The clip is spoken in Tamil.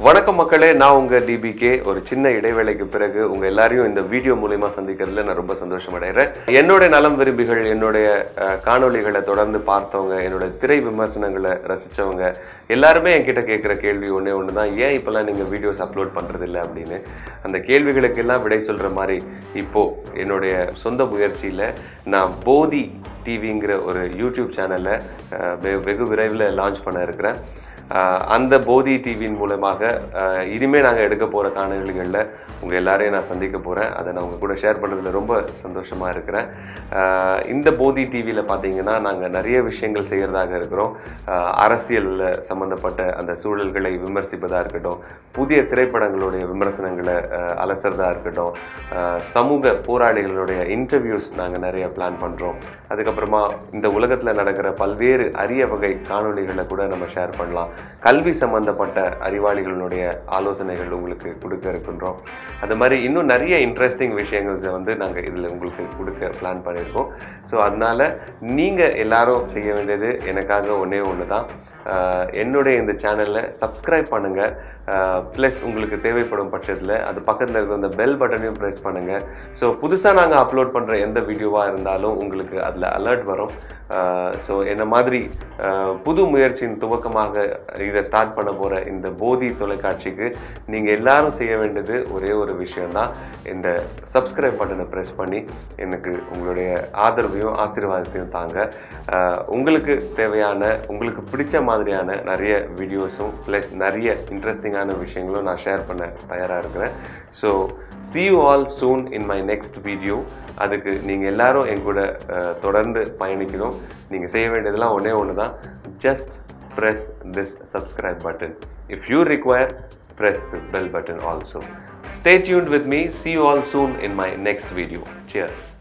வணக்கம் மக்களே நான் உங்க டிபிகே ஒரு சின்ன இடைவேளைக்கு பிறகு உங்க எல்லாரையும் இந்த வீடியோ மூலியமா சந்திக்கிறதுல நான் ரொம்ப சந்தோஷம் அடைகிறேன் என்னுடைய நலம் விரும்பிகள் என்னுடைய அஹ், காணொளிகளை தொடர்ந்து பார்த்தவங்க என்னுடைய திரை விமர்சனங்களை ரசிச்சவங்க எல்லாருமே என்கிட்ட கேட்குற கேள்வி ஒண்ணே ஒன்று தான் ஏன் இப்போல்லாம் நீங்க வீடியோஸ் அப்லோட் பண்றது இல்லை அப்படின்னு அந்த கேள்விகளுக்கெல்லாம் விடை சொல்ற மாதிரி இப்போ என்னுடைய சொந்த முயற்சியில நான் போதி டிவிங்கிற ஒரு யூடியூப் சேனலை வெகு விரைவில் லான்ச் பண்ண இருக்கிறேன் ஆஹ் அந்த போதி டிவியின் மூலமாக ஆஹ் இனிமே நாங்கள் எடுக்க போகிற காணொளிகளில் உங்கள் எல்லாரையும் நான் சந்திக்க போகிறேன் அதை நான் உங்கள் கூட ஷேர் பண்ணுறதுல ரொம்ப சந்தோஷமாக இருக்கிறேன் ஆஹ் இந்த போதி டிவியில் பார்த்தீங்கன்னா நாங்கள் நிறைய விஷயங்கள் செய்கிறதாக இருக்கிறோம் ஆஹ் அரசியலில் சம்மந்தப்பட்ட அந்த சூழல்களை விமர்சிப்பதாக இருக்கட்டும் புதிய திரைப்படங்களுடைய விமர்சனங்களை ஆஹ் அலசுறதா இருக்கட்டும் ஆஹ் சமூக போராளிகளுடைய இன்டர்வியூஸ் நாங்கள் நிறைய பிளான் பண்ணுறோம் அதுக்கப்புறமா இந்த உலகத்தில் நடக்கிற பல்வேறு அரிய வகை காணொளிகளை கூட நம்ம ஷேர் பண்ணலாம் கல்வி சம்பந்தப்பட்ட அறிவாளிகளுடைய ஆலோசனைகள் உங்களுக்கு கொடுக்க இருக்கின்றோம் அது மாதிரி இன்னும் நிறைய இன்ட்ரெஸ்டிங் விஷயங்களை வந்து நாங்கள் இதில் உங்களுக்கு கொடுக்க பிளான் பண்ணியிருக்கோம் ஸோ அதனால நீங்கள் எல்லாரும் செய்ய வேண்டியது எனக்காக ஒன்றே ஒன்று தான் ஆஹ் என்னுடைய இந்த சேனலில் சப்ஸ்கிரைப் பண்ணுங்கள் ப்ளஸ் உங்களுக்கு தேவைப்படும் பட்சத்தில் அது பக்கத்தில் இருக்கிற அந்த பெல் பட்டனையும் ப்ரெஸ் பண்ணுங்கள் ஸோ புதுசாக நாங்கள் அப்லோட் பண்ணுற எந்த வீடியோவாக இருந்தாலும் உங்களுக்கு அதில் அலர்ட் வரும் ஸோ என்ன மாதிரி ஆஹ் புது முயற்சியின் துவக்கமாக இதை ஸ்டார்ட் பண்ண போகிற இந்த போதி தொலைக்காட்சிக்கு நீங்கள் எல்லாரும் செய்ய வேண்டியது ஒரே ஒரு விஷயம்தான் இந்த சப்ஸ்கிரைப் பட்டனை ப்ரெஸ் பண்ணி எனக்கு உங்களுடைய ஆதரவையும் ஆசீர்வாதத்தையும் தாங்க ஆஹ் உங்களுக்கு தேவையான உங்களுக்கு பிடிச்ச மாதிரியான நிறைய வீடியோஸும் ப்ளஸ் நிறைய இன்ட்ரெஸ்டிங்கான விஷயங்களும் நான் ஷேர் பண்ண தயாராக இருக்கிறேன் so see you all soon in my next video அதுக்கு நீங்கள் எல்லாரும் என் கூட அஹ், தொடர்ந்து பயணிக்கணும் நீங்கள் செய்ய வேண்டியதெல்லாம் ஒன்றே ஒன்று தான் just press this subscribe button if you require press the bell button also. Stay tuned with me. See you all soon in my next video. Cheers.